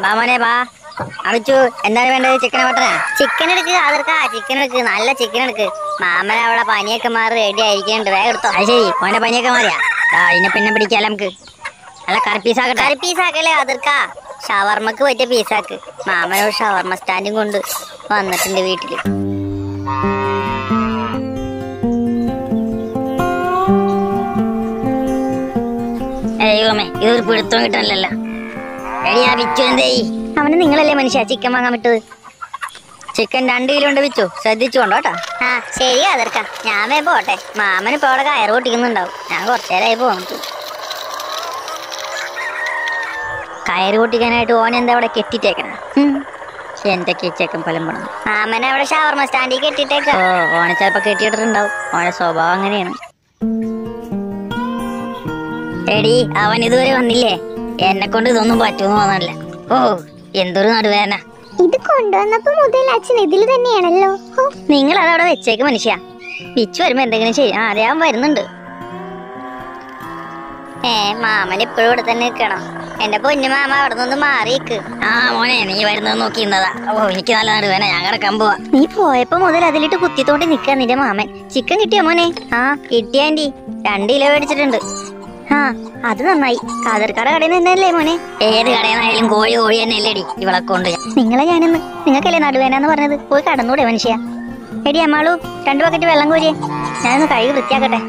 വാ മോനെ വാ അമിച്ചു എന്താണ് വേണ്ടത് ചിക്കൻ മട്ടനാ ചിക്കൻ എടുക്ക് അതിർക്കാ ചിക്കൻ എടുക്ക് നല്ല ചിക്കൻ എടുക്ക് മാമൻ അവിടെ പനിയൊക്കെ മാറി റെഡി ആയിരിക്കുന്നുണ്ട് വേഗം എടുത്തോ അത് ശരി മോനെ പനിയൊക്കെ മാറിയാ ദാ, ഇതിനെ പിന്നെ പിടിക്കാലോ നമുക്ക് നല്ല കറി പീസാക്കട്ടെ കറി പീസാക്കല്ലേ അതിർക്കാ ഷവർമ്മക്ക് പറ്റിയ പീസാക്ക് മാമനോട് ഷവർമ്മ സ്റ്റാൻഡും കൊണ്ട് വന്നിട്ടുണ്ട് വീട്ടില് ദൈവമേ ഇതൊരു പിടുത്തം കിട്ടണല്ലോ എടി ആ വിച്ചു എന്തേ അവന് നിങ്ങളല്ലേ മനുഷ്യ ചിക്കൻ വാങ്ങാൻ വിട്ടത് ചിക്കൻ രണ്ട് കിലോ ഉണ്ട് വിച്ചു ശ്രദ്ധിച്ചുകൊണ്ടോ കേട്ടോ ആ ശരി അതിർക്ക ഞാൻ വേ പോട്ടെ മാമന് ഇപ്പൊ അവിടെ കയറ് പൊട്ടിക്കുന്നുണ്ടാവും ഞാൻ കുറച്ചേരായി പോന്നിട്ട് കയറ് പൊട്ടിക്കാനായിട്ട് ഓൻ എന്താ അവിടെ കെട്ടിട്ടേക്കണ എന്തൊക്കെ ചെക്കൻ ഫലം പോണം മാമനെ അവിടെ ഷവർമ സ്റ്റാൻഡിൽ കെട്ടിട്ടേക്ക ഓ ഓനെ ചിലപ്പോ കെട്ടിയിട്ടിട്ടുണ്ടാവും ഓനെ സ്വഭാവം അങ്ങനെയാണ് എടി അവൻ ഇതുവരെ വന്നില്ലേ എന്നെ കൊണ്ട് ഇതൊന്നും പറ്റുമെന്ന് തോന്നണില്ല ഓ എന്തൊരു നടുവേദന ഇത് കൊണ്ടുവന്നപ്പോ മുതൽ അച്ഛൻ ഇതിൽ തന്നെയാണല്ലോ ഹോ, നിങ്ങൾ അതവിടെ വെച്ചേക്ക് മനുഷ്യ പിച്ചു വരുമ്പോ എന്തെങ്കിലും ചെയ്യും ആ അതെ അവൻ വരുന്നുണ്ട് ഏ മാമൻ ഇപ്പോഴും ഇവിടെ തന്നെ നിൽക്കണം എന്റെ പൊന്നു മാമ അവിടെ നിന്ന് മാറിയിക്ക് ആ മോനെ നീ വരുന്നത് നോക്കി ഇന്നതാ ഓ എനിക്ക് നല്ല നടുവേന ഞാൻ കിടക്കാൻ പോവാ നീ പോയപ്പോ മുതൽ അതിലിട്ട് കുത്തിത്തോണ്ടി നിക്ക നിന്റെ മാമൻ ചിക്കൻ കിട്ടിയോ മോനെ ആ കിട്ടിയ ആന്റി രണ്ട് കിലോ മേടിച്ചിട്ടുണ്ട് ആ അത് നന്നായി കാതർക്കാട് കടയിൽ നിന്നല്ലേ മോനെ ഏത് കടയിൽ നിന്നായാലും കോഴി കോഴി തന്നെ അല്ലേടി ഇവളെ കൊണ്ട് നിങ്ങളെ ഞാനിന്ന് നിങ്ങൾക്കല്ലേ നടുവേനാന്ന് പറഞ്ഞത് പോയി കടന്നൂടെ മനുഷ്യ എടി അമ്മാളു രണ്ടു ബക്കറ്റ് വെള്ളം കോരിയേ ഞാനൊന്ന് കഴുകി വൃത്തിയാക്കട്ടെ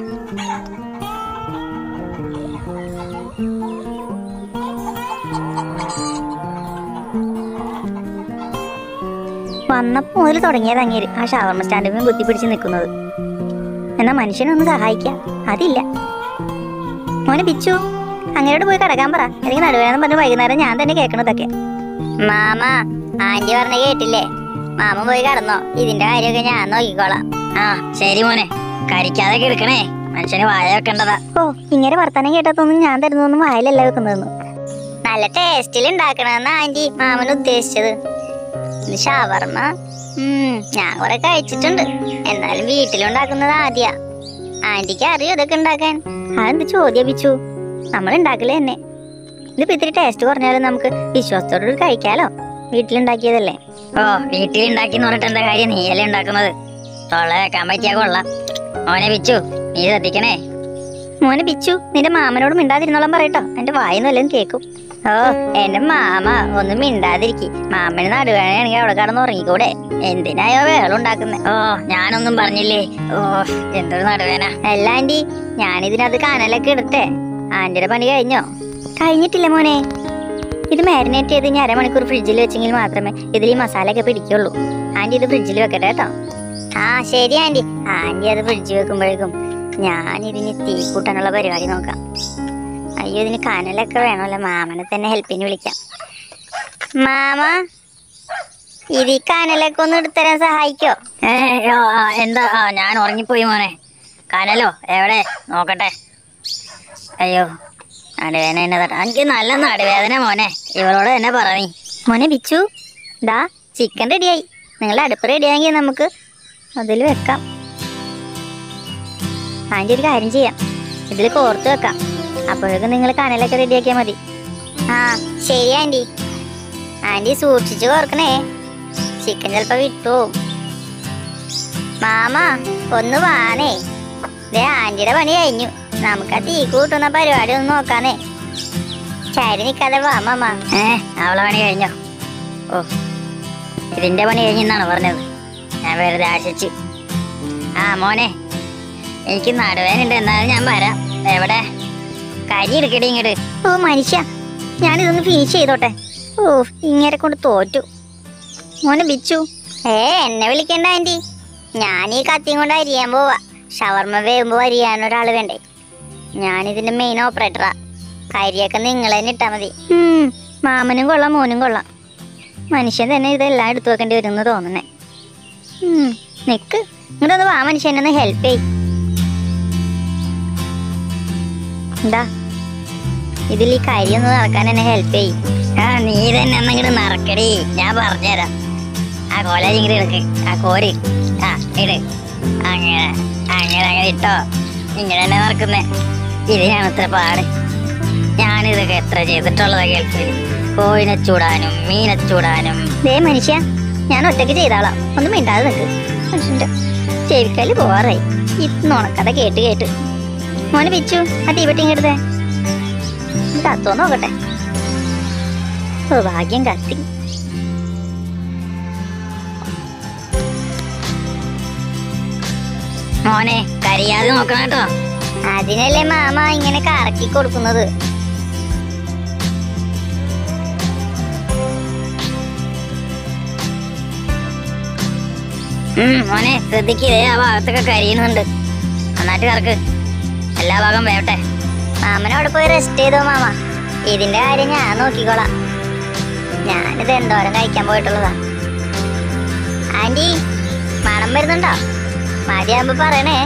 വന്നപ്പോ മുതൽ തുടങ്ങിയത് അങ്ങേര് ആ ഷവർമ സ്റ്റാൻഡിൽ കുത്തിപ്പിടിച്ച് നിൽക്കുന്നത് എന്നാ മനുഷ്യനൊന്ന് സഹായിക്കാം അതില്ല മോനെ പിച്ചു അങ്ങനോട് പോയി കിടക്കാൻ പറ എനിക്ക് നടുവേനെന്ന് പറഞ്ഞ് വൈകുന്നേരം ഞാൻ തന്നെ കേൾക്കണതൊക്കെ മാമ ആന്റി പറഞ്ഞ കേട്ടില്ലേ മാമ പോയി കിടന്നോ ഇതിന്റെ കാര്യമൊക്കെ ഞാൻ നോക്കിക്കോളാം ആ ശരി മോനെ കരിക്കാതെ കിടക്കണേ മനുഷ്യന് വായ വെക്കേണ്ടതാ ഓ ഇങ്ങനെ വർത്താനം കേട്ടതൊന്നും ഞാൻ തരുന്നൊന്നും വായിലല്ല വെക്കുന്നതെന്ന് നല്ല ടേസ്റ്റിൽ ഉണ്ടാക്കണമെന്ന് ആന്റി മാമൻ ഉദ്ദേശിച്ചത് ഇത് ഷവർമ്മ ഉം, ഞാൻ കുറെ കഴിച്ചിട്ടുണ്ട് എന്നാലും വീട്ടിലുണ്ടാക്കുന്നത് ആദ്യാ ആന്റിക്ക് അറിയോ ഇതൊക്കെ ഉണ്ടാക്കാൻ അതെന്ത് ചോദ്യപിച്ചു നമ്മൾ ഉണ്ടാക്കലേ തന്നെ ഇതിപ്പോ ഇത്തിരി ടേസ്റ്റ് കുറഞ്ഞാലും നമുക്ക് വിശ്വാസത്തോടെ കഴിക്കാലോ വീട്ടിലുണ്ടാക്കിയതല്ലേ ഓ വീട്ടിലുണ്ടാക്കി എന്ന് പറഞ്ഞിട്ട് എന്താ കാര്യം നീയല്ലേ ഉണ്ടാക്കുന്നത് തൊള്ള വെക്കാൻ പറ്റിയാ കൊള്ളാം മോനെ പിച്ചു നീ ശ്രദ്ധിക്കണേ മോനെ പിച്ചു നിന്റെ മാമനോട് മിണ്ടാതിരുന്നോളാൻ പറയട്ടോ എന്റെ വായിന്ന് വല്ലതും കേക്കും ഓ എന്റെ മാമ ഒന്നും മിണ്ടാതിരിക്കി മാമന് നടുവേണയാണെങ്കിൽ അവിടെ കടന്ന് ഉറങ്ങിക്കൂടെ എന്തിനായോ വേളം ഉണ്ടാക്കുന്നേ ഓ ഞാനൊന്നും പറഞ്ഞില്ലേ ഓ എന്തൊരു നടുവേന അല്ല ആന്റി ഞാനിതിനകത്ത് കാനലൊക്കെ ഇടട്ടെ ആന്റിയുടെ പണി കഴിഞ്ഞോ കഴിഞ്ഞിട്ടില്ല മോനെ ഇത് മാരിനേറ്റ് ചെയ്ത് ഇനി അരമണിക്കൂർ ഫ്രിഡ്ജിൽ വെച്ചെങ്കിൽ മാത്രമേ ഇതിൽ ഈ മസാലയൊക്കെ പിടിക്കുള്ളൂ ആന്റി ഇത് ഫ്രിഡ്ജിൽ വെക്കട്ടെ കേട്ടോ ആ ശരി ആന്റി ആന്റി അത് ഫ്രിഡ്ജിൽ വെക്കുമ്പോഴേക്കും ഞാൻ ഇതിന് തീ കൂട്ടാനുള്ള പരിപാടി നോക്കാം അയ്യോ ഇതിന് കനലൊക്കെ വേണമല്ലോ മാമനെ തന്നെ ഹെൽപ്പിന് വിളിക്കാം മാമ ഇത് ഈ കനലൊക്കെ ഒന്ന് എടുത്തരാൻ സഹായിക്കോ എന്താ ഞാൻ ഉറങ്ങിപ്പോയി മോനെ കനലോ എവിടെ നോക്കട്ടെ അയ്യോ നടുവേദന എന്നെ തട്ട എനിക്ക് നല്ല നടുവേദന മോനെ ഇവളോട് തന്നെ പറ നീ മോനെ ബിച്ചു ദാ ചിക്കൻ റെഡിയായി നിങ്ങളുടെ അടുപ്പ് റെഡിയായെങ്കിൽ നമുക്ക് അതിൽ വെക്കാം ആൻറ്റി ഒരു കാര്യം ചെയ്യാം ഇതിൽ കോർത്ത് വെക്കാം അപ്പോഴേക്കും നിങ്ങൾ കനലൊക്കെ റെഡിയാക്കിയാൽ മതി ആ ശരി ആൻറ്റി ആൻറ്റി സൂക്ഷിച്ച് കോർക്കണേ ചിക്കൻ ചിലപ്പോ വിട്ടു മാമ ഒന്ന് വാണേ ദേ ആന്റിയുടെ പണി കഴിഞ്ഞു നമുക്ക് ആ തീ കൂട്ടുന്ന പരിപാടി ഒന്ന് നോക്കാനേ ചാരി നിക്കാതെ വാ മാമ ഏ അവളെ പണി കഴിഞ്ഞോ ഓ ഇതിന്റെ പണി കഴിഞ്ഞെന്നാണ് പറഞ്ഞത് ഞാൻ വെറുതെ ആശിച്ച് ആ മോനെ എനിക്ക് നടുവേനുണ്ട് എന്നാലും ഞാൻ വരാം എവിടെ കരി എടുക്കടി ഇങ്ങോട്ട് ഓ മനുഷ്യ ഞാനിതൊന്ന് ഫിനിഷ് ചെയ്തോട്ടെ ഓ ഇങ്ങനെ കൊണ്ട് തോറ്റു മോനെ ബിച്ചു ഏ എന്നെ വിളിക്കണ്ട ആന്റി ഞാൻ ഈ കത്തിയും കൊണ്ട് അരിയാൻ പോവാ ഷവർമ്മ വേകുമ്പോ അരിയാൻ ഒരാൾ വേണ്ടേ ഞാനിതിന്റെ മെയിൻ ഓപ്പറേറ്ററാ കരിയൊക്കെ നിങ്ങൾ തന്നെ ഇട്ടാ മതി ഉം, മാമനും കൊള്ളാം മോനും കൊള്ളാം മനുഷ്യൻ തന്നെ ഇതെല്ലാം എടുത്തു വെക്കേണ്ടി വരുമെന്ന് തോന്നണേ ഉം, നിക്ക് ഇങ്ങോട്ടൊന്ന് വാ മനുഷ്യനൊന്ന് ഹെൽപ്പ് ചെയ് എന്താ ഇതിൽ ഈ കരി ഒന്ന് നടക്കാൻ എന്നെ ഹെൽപ്പ് ചെയ് ആ നീ തന്നെ എന്നിങ്ങോട്ട് നടക്കടി ഞാൻ പറഞ്ഞുതരാം ആ കോലേജ് ഇങ്ങോട്ട് എടുക്ക് ആ കോര് ആ ഇട് അങ്ങനെ അങ്ങനെ അങ്ങനെ ഇട്ടോ ഇങ്ങനെ തന്നെ നടക്കുന്നേ ഇതിനാണ് ഇത്ര പാട് ഞാനിതൊക്കെ എത്ര ചെയ്തിട്ടുള്ളതാ കേൾപ്പില്ല കോഴിനെ ചൂടാനും മീനെ ചൂടാനും ദേ മനുഷ്യ ഞാൻ ഒറ്റയ്ക്ക് ചെയ്താളാം ഒന്നും മിണ്ടാതെ നിൽക്ക് മനുഷ്യന്റെ ചെവിക്കല് പോവാറായി ഇന്നുണക്കഥ കേട്ട് കേട്ട് മോനെ പിച്ചു ആ തീവട്ടി ഇങ്ങെടുത്തേ കത്തോ നോക്കട്ടെ ഓ ഭാഗ്യം കത്തി മോനെ കരിയാതെ നോക്കണം കേട്ടോ അതിനല്ലേ മാമ ഇങ്ങനെ കറക്കി കൊടുക്കുന്നത് ഉം, മോനെ ശ്രദ്ധിക്കേ ആ ഭാഗത്തൊക്കെ കരിയുന്നുണ്ട് നന്നായിട്ട് കറക്ക് എല്ലാ ഭാഗം വേവട്ടെ മാമനോട് പോയി റെസ്റ്റ് ചെയ്തോ മാമ ഇതിന്റെ കാര്യം ഞാൻ നോക്കിക്കോളാം ഞാനിത് എന്തോരം കഴിക്കാൻ പോയിട്ടുള്ളതാ ആന്റി മണം വരുന്നുണ്ടോ മതിയാകുമ്പോ പറയണേ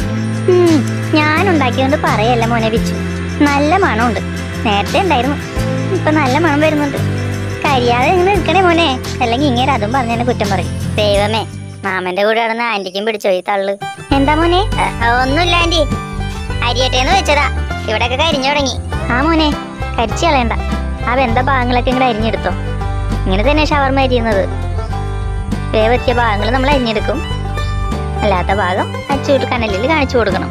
ഞാൻ ഉണ്ടാക്കിയോണ്ട് പറയല്ല മോനെ പിച്ചു നല്ല മണമുണ്ട് നേരത്തെ ഉണ്ടായിരുന്നു ഇപ്പൊ നല്ല മണം വരുന്നുണ്ട് കരിയാതെ ഇങ്ങനെ നിൽക്കണേ മോനെ അല്ലെങ്കിൽ ഇങ്ങനെ അതും പറഞ്ഞ എന്നെ കുറ്റം പറയും ദൈവമേ മാമന്റെ കൂടെ നടന്ന് ആന്റിക്കും പിടിച്ചോ ഈ തള്ളു എന്താ മോനെ അ, അ, ഒന്നുമില്ല ആന്റി അരിയട്ടേന്ന് വെച്ചതാ ഇവിടെയൊക്കെ കരിഞ്ഞു തുടങ്ങി ആ മോനെ കരിച്ചു കളയണ്ട ആ വെന്ത ഭാഗങ്ങളൊക്കെ ഇങ്ങോട്ട് അരിഞ്ഞെടുത്തോ ഇങ്ങനെ തന്നെ ഷവർമ അരിയുന്നത് വേവെത്തിയ ഭാഗങ്ങൾ നമ്മൾ അരിഞ്ഞെടുക്കും അല്ലാത്ത ഭാഗം അച്ചൂട്ട് കനലിൽ കാണിച്ചു കൊടുക്കണം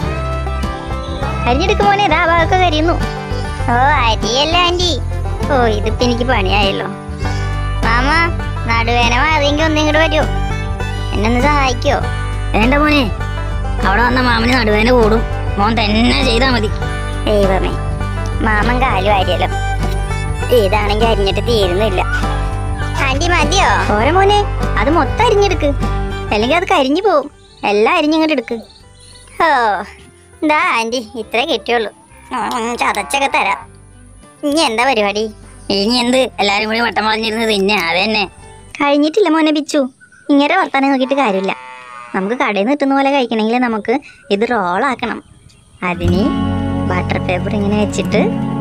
അരിഞ്ഞെടുക്കും മോനെ ഇതാ ഭാഗമൊക്കെ കരിയുന്നു ഓ അരിയല്ല ആന്റി ഓ ഇതിപ്പോ എനിക്ക് പണിയായല്ലോ മാമ നടുവേന മാറിയെങ്കിൽ ഒന്നും ഇങ്ങോട്ട് വരുമോ എന്നെ ഒന്ന് സഹായിക്കോ വേണ്ട മോനെ അവിടെ വന്ന മാമന് നടുവേന കൂടും മോൻ തന്നെ ചെയ്താ മതി ദൈവമേ മാമൻ കാലു വാരിയല്ലോ ഇതാണെങ്കിൽ അരിഞ്ഞിട്ട് തീരുന്നില്ല ആന്റി മതിയോ ഓരോ മോനെ അത് മൊത്തം അരിഞ്ഞെടുക്ക് അല്ലെങ്കിൽ അത് കരിഞ്ഞു പോവും എല്ലാം അരിഞ്ഞിങ്ങോട്ട് എടുക്ക് ഓ എന്താ ആന്റി ഇത്രേ കിട്ടിയുള്ളൂ ഉം, ചതച്ചൊക്കെ തരാം ഇനി എന്താ പരിപാടി ഇനി എന്ത് എല്ലാരും കൂടി വട്ടം വളഞ്ഞിരുന്ന് തിന്നെ അത് തന്നെ കഴിഞ്ഞിട്ടില്ല മോനെ പിച്ചു ഇങ്ങനെ വർത്താനം നോക്കിയിട്ട് കാര്യമില്ല നമുക്ക് കടയിൽ നിന്ന് കിട്ടുന്ന പോലെ കഴിക്കണമെങ്കിൽ നമുക്ക് ഇത് റോളാക്കണം അതിന് ബട്ടർ പേപ്പർ ഇങ്ങനെ വെച്ചിട്ട്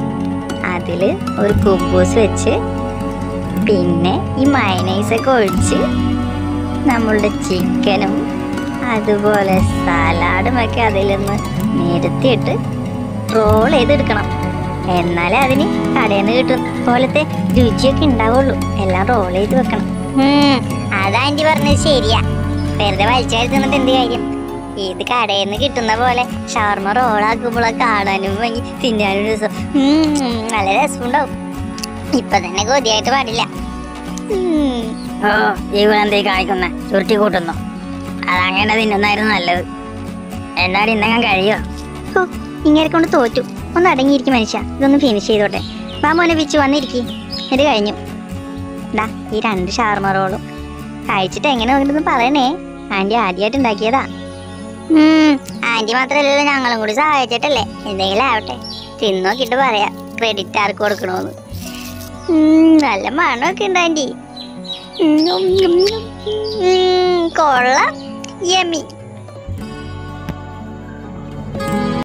അതിൽ ഒരു കുബൂസ് വെച്ച് പിന്നെ ഈ മയനൈസൊക്കെ ഒഴിച്ച് നമ്മളുടെ ചിക്കനും അതുപോലെ സലാഡും ഒക്കെ അതിൽ നിന്ന് നിരത്തിയിട്ട് റോൾ ചെയ്തെടുക്കണം എന്നാലേ അതിന് കടയിൽ നിന്ന് കിട്ടും പോലത്തെ രുചിയൊക്കെ ഉണ്ടാവുള്ളൂ എല്ലാം റോൾ ചെയ്ത് വെക്കണം അതാ ആന്റി പറഞ്ഞത് ശരിയാ വെറുതെ വലിച്ചാൽ തിന്നിട്ട് എന്ത് കാര്യം ഇത് കടയിൽ നിന്ന് കിട്ടുന്ന പോലെ ഷവർമ റോളാക്കുമ്പോഴെ കാണാനും ഭംഗി തിന്നാനും രസം ഉം, നല്ല രസമുണ്ടാവും ഇപ്പൊ തന്നെ കൊതിയായിട്ട് പാടില്ല ഉം. ഓ ജീവനെന്തേ കാണിക്കുന്ന ചുരുട്ടി കൂട്ടുന്നു അതങ്ങനെ തിന്നുന്നായിരുന്നു നല്ലത് എന്നാലും ഇന്നങ്ങൻ കഴിയോ ഹോ, ഇങ്ങനെ കൊണ്ട് തോറ്റു ഒന്ന് അടങ്ങിയിരിക്കും മനുഷ്യ ഇതൊന്ന് ഫിനിഷ് ചെയ്തോട്ടെ വാ മോനെ പിച്ചു വന്നിരിക്കി ഇത് കഴിഞ്ഞു ദാ ഈ രണ്ട് ഷാർമ റോളും കഴിച്ചിട്ട് എങ്ങനെ നോക്കിട്ടെന്ന് പറയണേ ആന്റി ആദ്യമായിട്ട് ഉണ്ടാക്കിയതാ ഉം, ആന്റി മാത്രല്ലല്ലോ ഞങ്ങളും കൂടി സഹായിച്ചിട്ടല്ലേ എന്തെങ്കിലും ആവട്ടെ തിന്നോക്കിട്ട് പറയാം ക്രെഡിറ്റ് ആർക്ക് കൊടുക്കണോന്ന് ഉം, നല്ല മണമൊക്കെ ഉണ്ട് ആന്റി ഉം, ഉം, ഉം, ഉം, കൊള്ളാം യമി